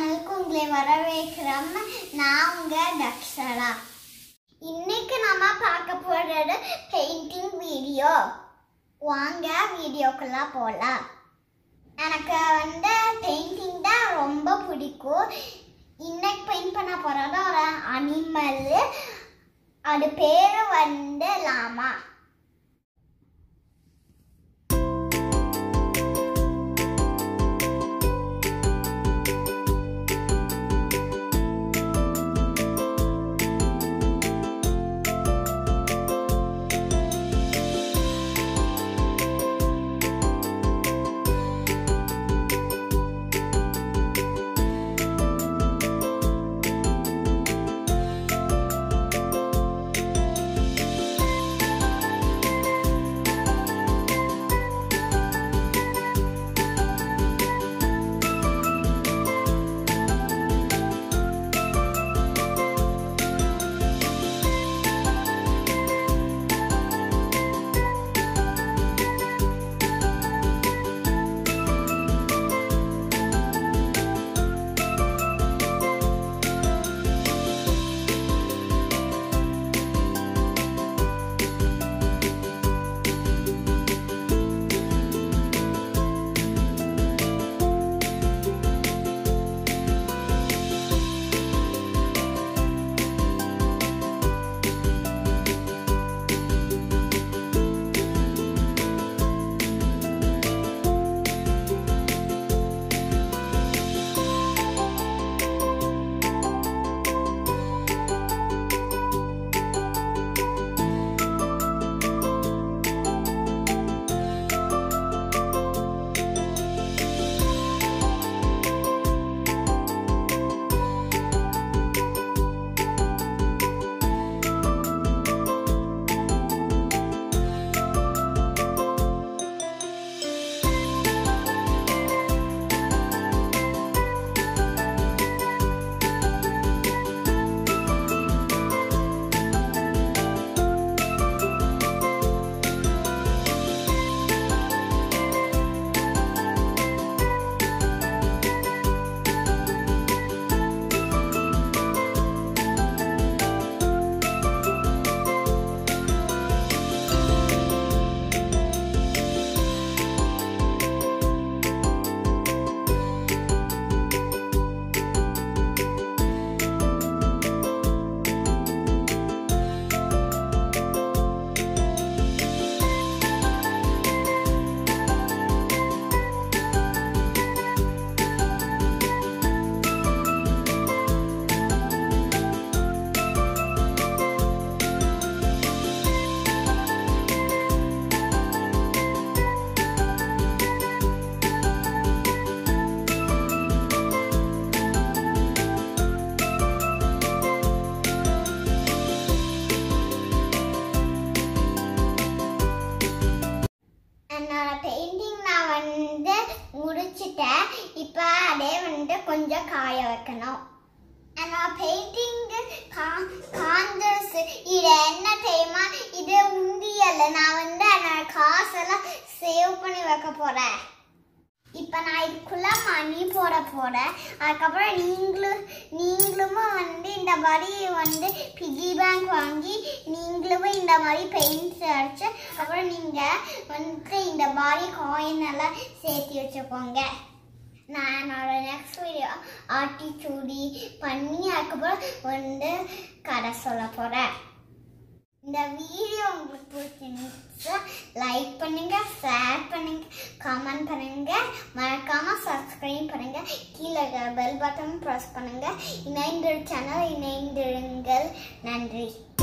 சேனலுக்கு உங்களை வரவேற்கிறோம் நான் உங்க தக்ஷரா இன்னைக்கு நம்ம பார்க்க போறது பெயிண்டிங் வீடியோ வாங்க வீடியோக்குள்ள போகலாம் எனக்கு வந்து பெயிண்டிங் தான் ரொம்ப பிடிக்கும் இன்னைக்கு பெயிண்ட் பண்ண போறது ஒரு அனிமல் அது பேரு வந்து லாமா என்னோட பெயிண்டிங் நான் வந்து முடிச்சிட்டேன் இப்போ அதே வந்து கொஞ்சம் காய வைக்கணும் என்னோட பெயிண்டிங் கா காஞ்சஸ் இது என்ன தெரியுமா இது உண்டியல் நான் வந்து என்னோட காசெல்லாம் சேவ் பண்ணி வைக்க போறேன் இப்போ நான் இதுக்குள்ள மணி போட போறேன் அதுக்கப்புறம் நீங்களும் நீங்களும் வந்து இந்த மாதிரி வந்து பிகி பேங்க் வாங்கி நீங்களும் இந்த மாதிரி பெயிண்ட்ஸ் அடிச்சு அப்புறம் நீங்க வந்து இந்த மாதிரி காயின் எல்லாம் சேர்த்து வச்சுக்கோங்க நான் என்னோட நெக்ஸ்ட் வீடியோ ஆட்டிச்சூடி பண்ணி அதுக்கப்புறம் வந்து கதை சொல்ல போறேன் இந்த வீடியோ உங்களுக்கு பிடிச்சிருந்துச்சா லைக் பண்ணுங்க ஷேர் பண்ணுங்க கமெண்ட் பண்ணுங்க மறக்காம சப்ஸ்கிரைப் பண்ணுங்க கீழே பெல் பட்டன் ப்ரெஸ் பண்ணுங்க இணைந்திரு சேனல் இணைந்திருங்கள் நன்றி